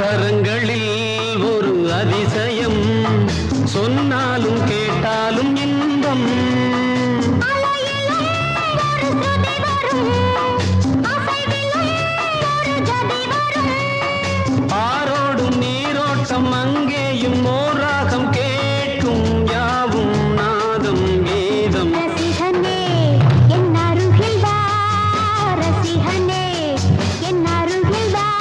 ஸ்வரங்களில் ஒரு அதிசயம் சொன்னாலும் கேட்டாலும் இன்பம் ஆரோடும் நீரோட்டம் அங்கேயும் ஓராகம் கேட்கும் யாவும் நாதம் கீதம் ரசிகனே என் அருகில் வா ரசிகனே என் அருகில் வா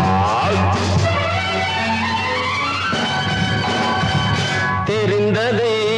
தெரிந்ததே